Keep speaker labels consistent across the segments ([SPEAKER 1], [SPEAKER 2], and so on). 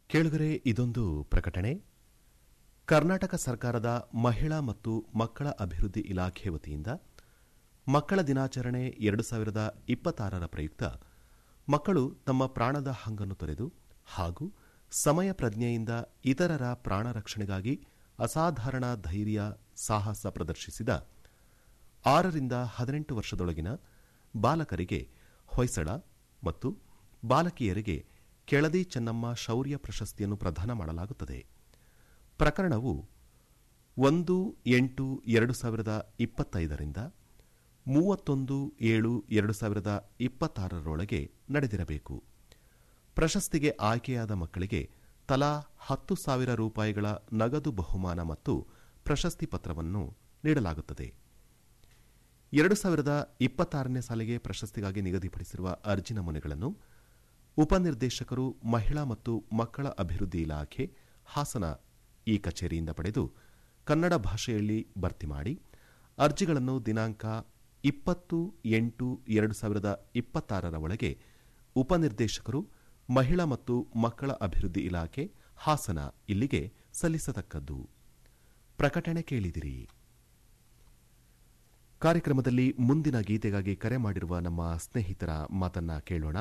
[SPEAKER 1] ಕೇಳುಗರೆ ಇದೊಂದು ಪ್ರಕಟಣೆ ಕರ್ನಾಟಕ ಸರ್ಕಾರದ ಮಹಿಳಾ ಮತ್ತು ಮಕ್ಕಳ ಅಭಿವೃದ್ಧಿ ಇಲಾಖೆ ವತಿಯಿಂದ ಮಕ್ಕಳ ದಿನಾಚರಣೆ ಎರಡು ಸಾವಿರದ ಇಪ್ಪತ್ತಾರರ ಪ್ರಯುಕ್ತ ಮಕ್ಕಳು ತಮ್ಮ ಪ್ರಾಣದ ಹಂಗನ್ನು ತೊರೆದು ಹಾಗೂ ಸಮಯ ಪ್ರಜ್ಞೆಯಿಂದ ಇತರರ ಪ್ರಾಣ ರಕ್ಷಣೆಗಾಗಿ ಅಸಾಧಾರಣ ಧೈರ್ಯ ಸಾಹಸ ಪ್ರದರ್ಶಿಸಿದ ಆರರಿಂದ ಹದಿನೆಂಟು ವರ್ಷದೊಳಗಿನ ಬಾಲಕರಿಗೆ ಹೊಯ್ಸಳ ಮತ್ತು ಬಾಲಕಿಯರಿಗೆ ಕೆಳದಿ ಚೆನ್ನಮ್ಮ ಶೌರ್ಯ ಪ್ರಶಸ್ತಿಯನ್ನು ಪ್ರದಾನ ಮಾಡಲಾಗುತ್ತದೆ ಪ್ರಕರಣವು ಒಂದು ಎಂಟು ಎರಡು ಸಾವಿರದ ಇಪ್ಪತ್ತೈದರಿಂದ ಮೂವತ್ತೊಂದು ಏಳು ಎರಡು ಸಾವಿರದ ಇಪ್ಪತ್ತಾರರೊಳಗೆ ನಡೆದಿರಬೇಕು ಪ್ರಶಸ್ತಿಗೆ ಆಯ್ಕೆಯಾದ ಮಕ್ಕಳಿಗೆ ತಲಾ ಹತ್ತು ಸಾವಿರ ರೂಪಾಯಿಗಳ ನಗದು ಬಹುಮಾನ ಮತ್ತು ಪ್ರಶಸ್ತಿ ಪತ್ರವನ್ನು ನೀಡಲಾಗುತ್ತದೆ ಎರಡು ಸಾವಿರದ ಇಪ್ಪತ್ತಾರನೇ ಸಾಲಿಗೆ ಪ್ರಶಸ್ತಿಗಾಗಿ ನಿಗದಿಪಡಿಸಿರುವ ಅರ್ಜಿ ನಮೂನೆಗಳನ್ನು ಉಪನಿರ್ದೇಶಕರು ಮಹಿಳಾ ಮತ್ತು ಮಕ್ಕಳ ಅಭಿವೃದ್ಧಿ ಇಲಾಖೆ ಹಾಸನ ಈ ಕಚೇರಿಯಿಂದ ಪಡೆದು ಕನ್ನಡ ಭಾಷೆಯಲ್ಲಿ ಭರ್ತಿ ಮಾಡಿ ಅರ್ಜಿಗಳನ್ನು ದಿನಾಂಕ ಇಪ್ಪತ್ತು ಎಂಟು ಎರಡು ಸಾವಿರದ ಇಪ್ಪತ್ತಾರರ ಒಳಗೆ ಉಪನಿರ್ದೇಶಕರು ಮಹಿಳಾ ಮತ್ತು ಮಕ್ಕಳ ಅಭಿವೃದ್ಧಿ ಇಲಾಖೆ ಹಾಸನ ಇಲ್ಲಿಗೆ ಸಲ್ಲಿಸತಕ್ಕದ್ದು ಪ್ರಕಟಣೆ ಕೇಳಿದಿರಿ ಕಾರ್ಯಕ್ರಮದಲ್ಲಿ ಮುಂದಿನ ಗೀತೆಗಾಗಿ ಕರೆ ಮಾಡಿರುವ ನಮ್ಮ ಸ್ನೇಹಿತರ ಮಾತನ್ನ ಕೇಳೋಣ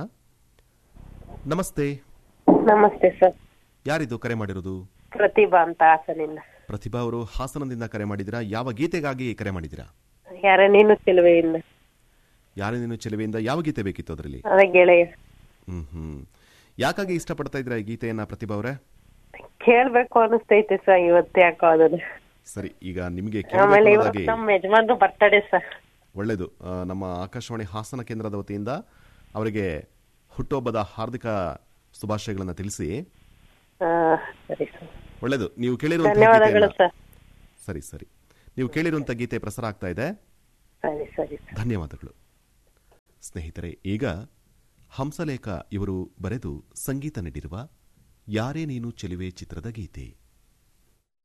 [SPEAKER 1] ನಮಸ್ತೆ
[SPEAKER 2] ನಮಸ್ತೆ ಸರ್
[SPEAKER 1] ಯಾರಿದು ಕರೆ ಮಾಡಿರೋದು
[SPEAKER 2] ಪ್ರತಿಭಾ ಅಂತ ಹಾಸನಿಂದ
[SPEAKER 1] ಪ್ರತಿಭಾ ಅವರು ಹಾಸನದಿಂದ ಕರೆ ಮಾಡಿದಿರಾ ಯಾವ ಗೀತೆಗಾಗಿ ಕರೆ ಮಾಡಿದಿರಾ
[SPEAKER 2] ಯಾರ ನೀನು ಚೆಲುವೆಯಿಂದ
[SPEAKER 1] ಯಾರು ನೀನು ಚೆಲುವೆಯಿಂದ ಯಾವ ಗೀತೆ ಬೇಕಿತ್ತು ಅದರಲ್ಲಿ
[SPEAKER 2] ಅದೇ ಗೆಳೆಯ
[SPEAKER 1] ಹ್ಮ್ ಹ್ಮ್ ಯಾಕಾಗಿ ಇಷ್ಟಪಡ್ತಾ ಇದ್ರ ಈ ಗೀತೆಯನ್ನ ಪ್ರತಿಭಾ ಅವರೇ
[SPEAKER 2] ಕೇಳ್ಬೇಕು ಅನಿಸ್ತೈತೆ ಸರ್ ಇವತ್ತು ಯಾಕೋ ಅದನ್ನ
[SPEAKER 1] ಸರಿ ಈಗ ನಿಮಗೆ
[SPEAKER 2] ಆಮೇಲೆ
[SPEAKER 1] ಕೇಳಬೇಕಾಗಿ
[SPEAKER 2] ಇವತ್ತು ನಮ್ಮ ಯಜಮಾನ್ರು ಬರ್ತಡೇ ಸರ್
[SPEAKER 1] ಒಳ್ಳೆಯದು ಆ, ನಮ್ಮ ಆಕಾಶವಾಣಿ ಹಾಸನ ಕೇಂದ್ರದ ವತಿಯಿಂದ ಅವರಿಗೆ ಹುಟ್ಟುಹಬ್ಬದ ಹಾರ್ದಿಕ ಶುಭಾಶಯಗಳನ್ನು ತಿಳಿಸಿ
[SPEAKER 2] ಹಾ ಸರಿ ಸರ್
[SPEAKER 1] ಒಳ್ಳೆಯದು ನೀವು ಕೇಳಿರುವಂತಹ
[SPEAKER 2] ಧನ್ಯವಾದಗಳು
[SPEAKER 1] ಗೀತೆಯನ್ನ-
[SPEAKER 2] ಸರ್
[SPEAKER 1] ಸರಿ ಸರಿ ನೀವು ಕೇಳಿರುವಂತಹ ಗೀತೆ ಪ್ರಸಾರ ಆಗ್ತಾ ಇದೆ
[SPEAKER 2] ಸರಿ ಸರಿ ಸರ್
[SPEAKER 1] ಧನ್ಯವಾದಗಳು ಸ್ನೇಹಿತರೆ ಈಗ ಹಂಸಲೇಖ ಇವರು ಬರೆದು ಸಂಗೀತ ನೀಡಿರುವ ಯಾರೇ ನೀನು ಚೆಲುವೆ ಚಿತ್ರದ ಗೀತೆ